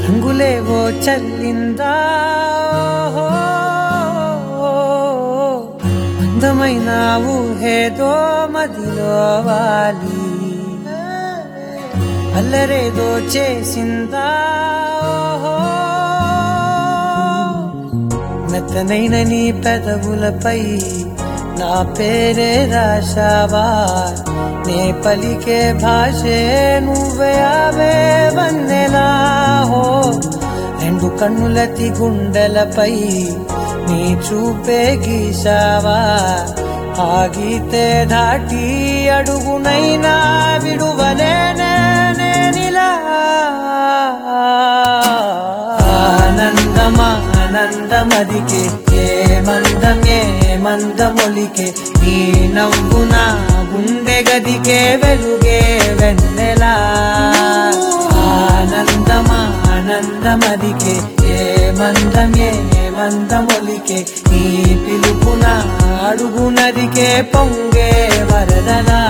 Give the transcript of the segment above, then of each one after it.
రంగులేవో చల్లిందా అందమైన ఊహేదో మదిలో వాలి అల్లరేదో చేసిందా మెత్తనైన నీ పెదవులపై నా పేరే రాశావా నే పలికే భాషే నువ్వే అవే వన్నెలా హో రెండు కన్నులతి గుండెలపై నీ చూపే గీశావా ఆగితే దాటి అడుగునైనా విడువలేనే నేనిలా ఆనందమా ఆనందమదికే ఏ మందం ఏ మందమొలికే ఈ నవ్వున గుండె గదికే వెలుగే వెన్నెలా ఆనందమా ఆనందమదికే ఏ మందం ఏ మందమొలికే ఈ పిలుపున అడుగునదికే పొంగే వరదలా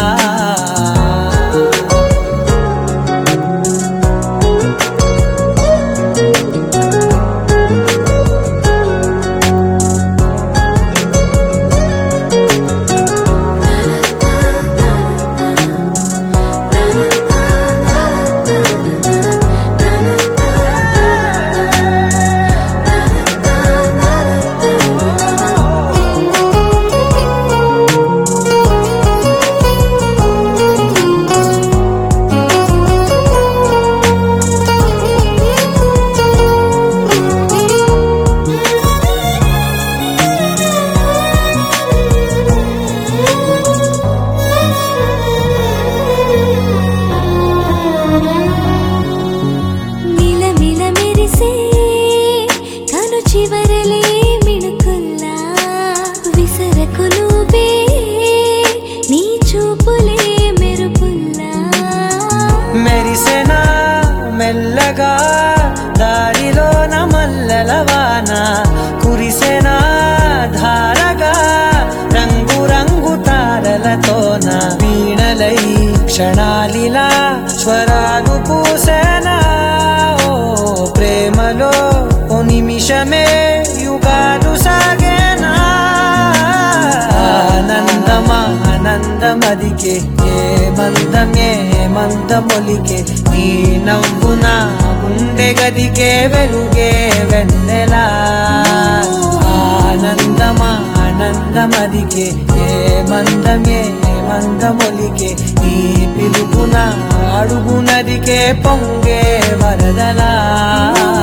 మిలమిల మెరిసే కను చివరలే మిణుకుల్లా విసరకు నువ్వే నీ చూపులే మెరుపుల్లా మెరిసెనా మెల్లగా దారిలో మల్లెలవాన కురిసెనా ధారగా రంగు రంగు తారలతోన వీణలై క్షణాలిలా స్వరాలు పూసేనా ఓ ప్రేమలో ఓ నిమిషమే యుగాలు సాగేనా ఆనందమా ఆనందమదికే ఏ మందం ఏ మందమొలికే నీ నవ్వున గుండె గదికే వెలుగే వెన్నెలా ఆనందమా ఆనందమదికే ఏ మందం ఏ మందమొలికే నీ పిలుపున అడుగునదికే పొంగే వరదలా